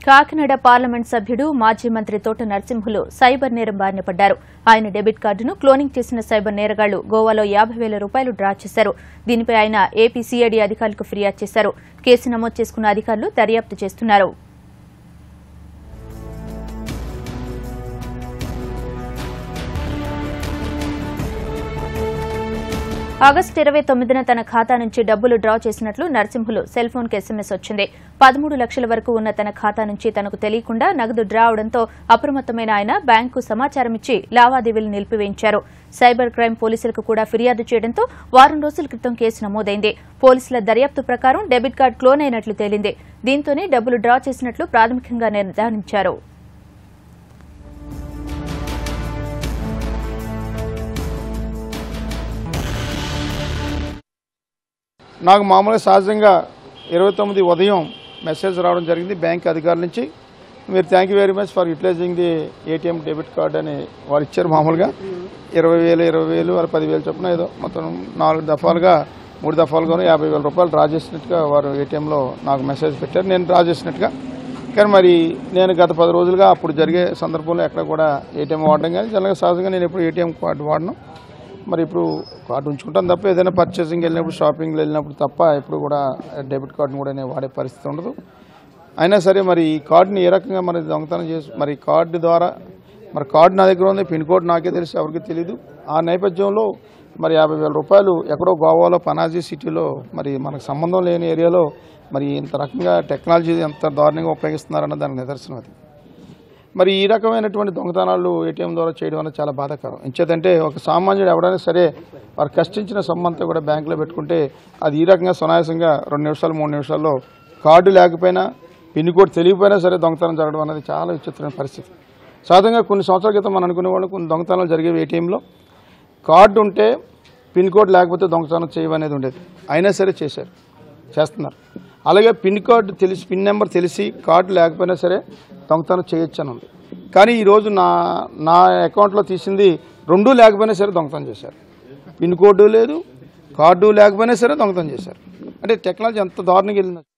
Kakinada parliament సభ్యుడు మాజీ మంత్రి తోట నరసింహులు సైబర్ నేరం బారిన పడ్డారు ఆయన డెబిట్ కార్డును క్లోనింగ్ చేసిన సైబర్ నేరగాళ్లు గోవాలో యాభై వేల రూపాయలు డ్రా చేశారు దీనిపై ఆయన ఏపీ సీఐడీ అధికారులకు ఫిర్యాదు చేశారు కేసు నమోదు చేసుకున్న అధికారులు దర్యాప్తు చేస్తున్నారు ఆగస్టు ఇరవై తొమ్మిదిన తన ఖాతా నుంచి డబ్బులు డ్రా చేసినట్లు నరసింహులు సెల్ ఫోన్కు ఎస్ఎంఎస్ వచ్చింది పదమూడు లక్షల వరకు ఉన్న తన ఖాతా నుంచి తనకు తెలియకుండా నగదు డ్రా అవడంతో అప్రమత్తమైన ఆయన బ్యాంకు సమాచారం ఇచ్చి లావాదేవీలు నిలిపివేయించారు సైబర్ క్రైమ్ పోలీసులకు కూడా ఫిర్యాదు చేయడంతో వారం రోజుల క్రితం కేసు నమోదైంది పోలీసుల దర్యాప్తు ప్రకారం డెబిట్ కార్డు క్లోన్ అయినట్లు తేలింది దీంతోనే డబ్బులు డ్రా చేసినట్లు ప్రాథమికంగా నిర్ధారించారు నాకు మామూలుగా సహజంగా ఇరవై తొమ్మిది ఉదయం మెసేజ్ రావడం జరిగింది బ్యాంక్ అధికారుల నుంచి మీరు thank you very much for utilising the ATM debit card అని వారు ఇచ్చారు మామూలుగా ఇరవై వేలు ఇరవై వేలు వారు పదివేలు చొప్పున ఏదో మొత్తం నాలుగు దఫాలుగా మూడు దఫాలుగాను యాభై వేల రూపాయలు డ్రా చేసినట్టుగా వారు ఏటీఎంలో నాకు మెసేజ్ పెట్టారు నేను డ్రా చేసినట్టుగా కానీ మరి నేను గత పది రోజులుగా అప్పుడు జరిగే సందర్భంలో ఎక్కడ కూడా ఏటీఎం వాడడం కానీ జనరల్గా సహజంగా నేను ఎప్పుడు ఏటీఎం కార్డు వాడను మరి ఇప్పుడు కార్డు ఉంచుకుంటాను తప్ప ఏదైనా పర్చేసింగ్ వెళ్ళినప్పుడు షాపింగ్ వెళ్ళినప్పుడు తప్ప ఎప్పుడు కూడా డెబిట్ కార్డుని కూడా నేను వాడే పరిస్థితి ఉండదు అయినా సరే మరి ఈ కార్డుని ఏ రకంగా మరి దొంగతనం చేసి మరి కార్డు ద్వారా మరి కార్డు నా దగ్గర ఉంది పిన్ కోడ్ నాకే తెలుసు ఎవరికి తెలియదు ఆ నేపథ్యంలో మరి యాభై వేల రూపాయలు ఎక్కడో గోవాలో పనాజీ సిటీలో మరి మనకు సంబంధం లేని ఏరియాలో మరి ఇంత రకంగా టెక్నాలజీ ఎంత దారుణంగా ఉపయోగిస్తున్నారన్న దానికి నిదర్శనం అది మరి ఈ రకమైనటువంటి దొంగతనాలు ఏటీఎం ద్వారా చేయడం అనేది చాలా బాధాకరం ఎంచేతంటే ఒక సామాన్యుడు ఎవడైనా సరే వారు కష్టించిన సొమ్ము అంతా కూడా బ్యాంకులో పెట్టుకుంటే అది ఈ రకంగా సునాయాసంగా రెండు నిమిషాలు మూడు నిమిషాల్లో కార్డు లేకపోయినా పిన్ కోడ్ తెలియకపోయినా సరే దొంగతనం జరగడం అనేది చాలా విచిత్రమైన పరిస్థితి సాధారణంగా కొన్ని సంవత్సరాల క్రితం మనం అనుకునే వాళ్ళు కొన్ని దొంగతనాలు జరిగేవి ఏటీఎంలో కార్డు ఉంటే పిన్ కోడ్ లేకపోతే దొంగతనం చేయమనేది ఉండేది అయినా సరే చేశారు చేస్తున్నారు అలాగే పిన్ కార్డు తెలిసి పిన్ నెంబర్ తెలిసి కార్డు లేకపోయినా సరే దొంగతనం చేయొచ్చు అని ఉంది కానీ ఈరోజు నా నా అకౌంట్లో తీసింది రెండూ లేకపోయినా సరే దొంగతనం చేశారు పిన్ కోడ్ లేదు కార్డు లేకపోయినా సరే దొంగతనం చేశారు అంటే టెక్నాలజీ ఎంత దారుణంగా వెళ్ళింది